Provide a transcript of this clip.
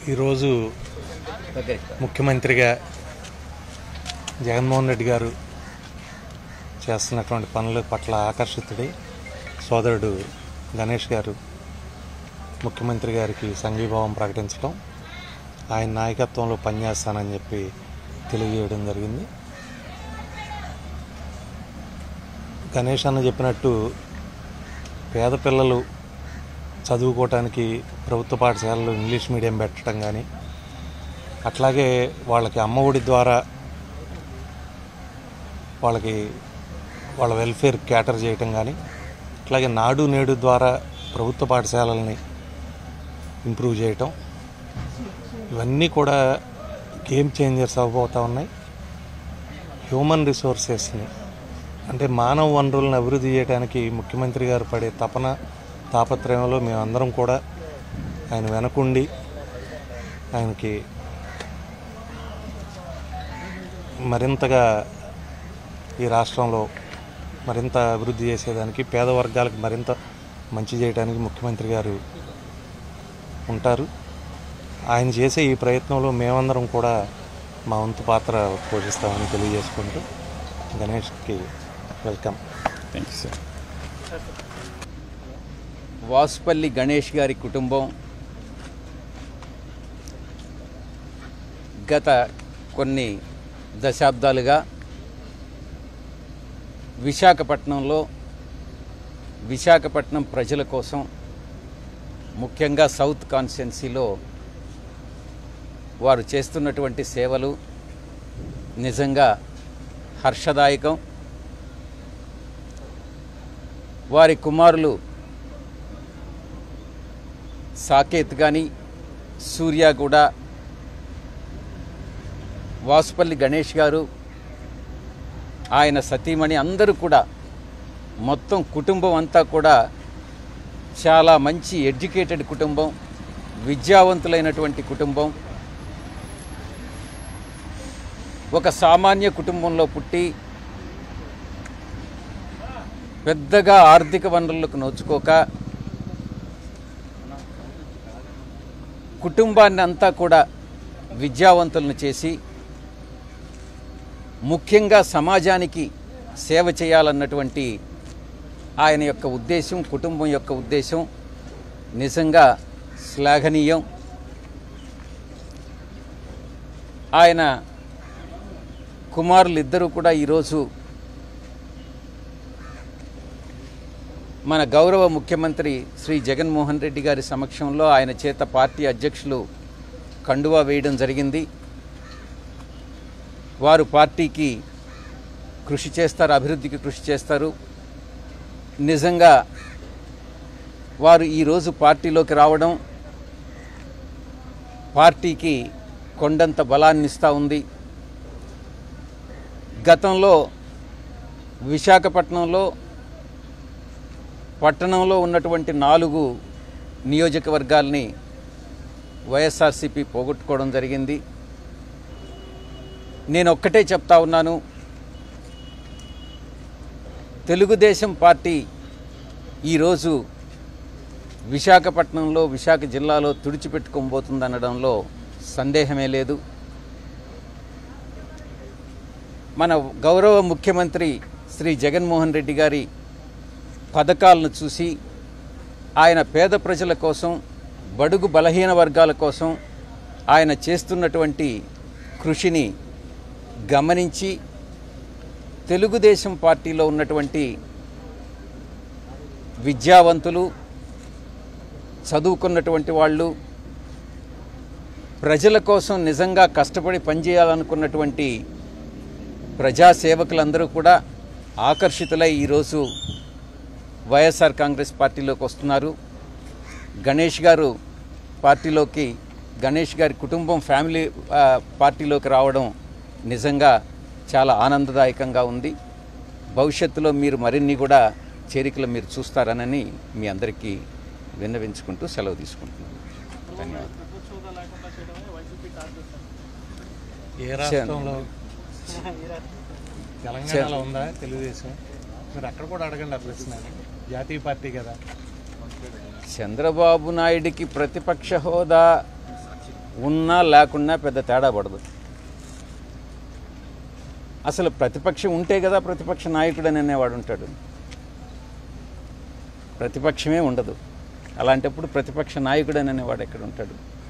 ఈరోజు దగ్గరికి ముఖ్యమంత్రిగా జగన్మోహన్ రెడ్డి గారు చేస్తున్నటువంటి పనుల పట్ల ఆకర్షితుడై సోదరుడు గణేష్ గారు ముఖ్యమంత్రి గారికి సంఘీభావం ప్రకటించడం ఆయన నాయకత్వంలో పనిచేస్తానని చెప్పి తెలియజేయడం జరిగింది గణేష్ అన్న చెప్పినట్టు పేద పిల్లలు చదువుకోవటానికి ప్రభుత్వ పాఠశాలలో ఇంగ్లీష్ మీడియం పెట్టడం కానీ అట్లాగే వాళ్ళకి అమ్మఒడి ద్వారా వాళ్ళకి వాళ్ళ వెల్ఫేర్ క్యాటర్ చేయటం కానీ అట్లాగే నాడు నేడు ద్వారా ప్రభుత్వ పాఠశాలల్ని ఇంప్రూవ్ చేయటం ఇవన్నీ కూడా గేమ్ చేంజర్స్ అవ్వబోతూ ఉన్నాయి హ్యూమన్ రిసోర్సెస్ని అంటే మానవ వనరులను అభివృద్ధి చేయడానికి ముఖ్యమంత్రి గారు పడే తపన తాపత్రయంలో మేమందరం కూడా ఆయన వెనకుండి ఆయనకి మరింతగా ఈ రాష్ట్రంలో మరింత అభివృద్ధి చేసేదానికి పేద వర్గాలకు మరింత మంచి చేయడానికి ముఖ్యమంత్రి గారు ఉంటారు ఆయన చేసే ఈ ప్రయత్నంలో మేమందరం కూడా మా వంతు పాత్ర పోషిస్తామని తెలియజేసుకుంటూ గణేష్కి welcome thank you sir Vasupalli Ganesh గారి కుటుంబం గత కొన్ని దశాబ్దాలుగా విశాఖపట్నంలో విశాఖపట్నం ప్రజల కోసం ముఖ్యంగా సౌత్ కాన్స్టిట్యున్సీలో వారు చేస్తున్నటువంటి సేవలు నిజంగా హర్షదాయకం వారి కుమారులు సాకేత్ కానీ సూర్య కూడా వాసుపల్లి గణేష్ గారు ఆయన సతీమణి అందరూ కూడా మొత్తం కుటుంబం అంతా కూడా చాలా మంచి ఎడ్యుకేటెడ్ కుటుంబం విద్యావంతులైనటువంటి కుటుంబం ఒక సామాన్య కుటుంబంలో పుట్టి పెద్దగా ఆర్థిక వనరులకు నోచుకోక కుటుంబాన్ని అంతా కూడా విద్యావంతులను చేసి ముఖ్యంగా సమాజానికి సేవ చేయాలన్నటువంటి ఆయన యొక్క ఉద్దేశం కుటుంబం యొక్క ఉద్దేశం నిజంగా శ్లాఘనీయం ఆయన కుమారులు ఇద్దరూ కూడా ఈరోజు మన గౌరవ ముఖ్యమంత్రి శ్రీ జగన్మోహన్ రెడ్డి గారి సమక్షంలో ఆయన చేత పార్టీ అధ్యక్షులు కండువా వేయడం జరిగింది వారు పార్టీకి కృషి చేస్తారు అభివృద్ధికి కృషి చేస్తారు నిజంగా వారు ఈరోజు పార్టీలోకి రావడం పార్టీకి కొండంత బలాన్ని ఇస్తూ ఉంది గతంలో విశాఖపట్నంలో పట్టణంలో ఉన్నటువంటి నాలుగు నియోజకవర్గాల్ని వైఎస్ఆర్సీపీ పోగొట్టుకోవడం జరిగింది నేను ఒక్కటే చెప్తా ఉన్నాను తెలుగుదేశం పార్టీ ఈరోజు విశాఖపట్నంలో విశాఖ జిల్లాలో తుడిచిపెట్టుకోబోతుందనడంలో సందేహమే లేదు మన గౌరవ ముఖ్యమంత్రి శ్రీ జగన్మోహన్ రెడ్డి గారి పథకాలను చూసి ఆయన పేద ప్రజల కోసం బడుగు బలహీన వర్గాల కోసం ఆయన చేస్తున్నటువంటి కృషిని గమనించి తెలుగుదేశం పార్టీలో ఉన్నటువంటి విద్యావంతులు చదువుకున్నటువంటి వాళ్ళు ప్రజల కోసం నిజంగా కష్టపడి పనిచేయాలనుకున్నటువంటి ప్రజాసేవకులందరూ కూడా ఆకర్షితులై ఈరోజు వైఎస్ఆర్ కాంగ్రెస్ పార్టీలోకి వస్తున్నారు గణేష్ గారు పార్టీలోకి గణేష్ గారి కుటుంబం ఫ్యామిలీ ఆ, పార్టీలోకి రావడం నిజంగా చాలా ఆనందదాయకంగా ఉంది భవిష్యత్తులో మీరు మరిన్ని కూడా చేరికలు మీరు చూస్తారనని మీ అందరికీ విన్నవించుకుంటూ సెలవు తీసుకుంటున్నాను ధన్యవాదాలు ఏ రాష్ట్రంలో తెలంగాణలో ఉందా తెలుగుదేశం మీరు అక్కడ కూడా అడగండి ఆ ప్రశ్న జాతీయ పార్టీ కదా చంద్రబాబు నాయుడికి ప్రతిపక్ష హోదా ఉన్నా లేకున్నా పెద్ద తేడా పడదు అసలు ప్రతిపక్షం ఉంటే కదా ప్రతిపక్ష నాయకుడు అని అనేవాడు ఉంటాడు ప్రతిపక్షమే ఉండదు అలాంటప్పుడు ప్రతిపక్ష నాయకుడు అని అనేవాడు ఎక్కడ ఉంటాడు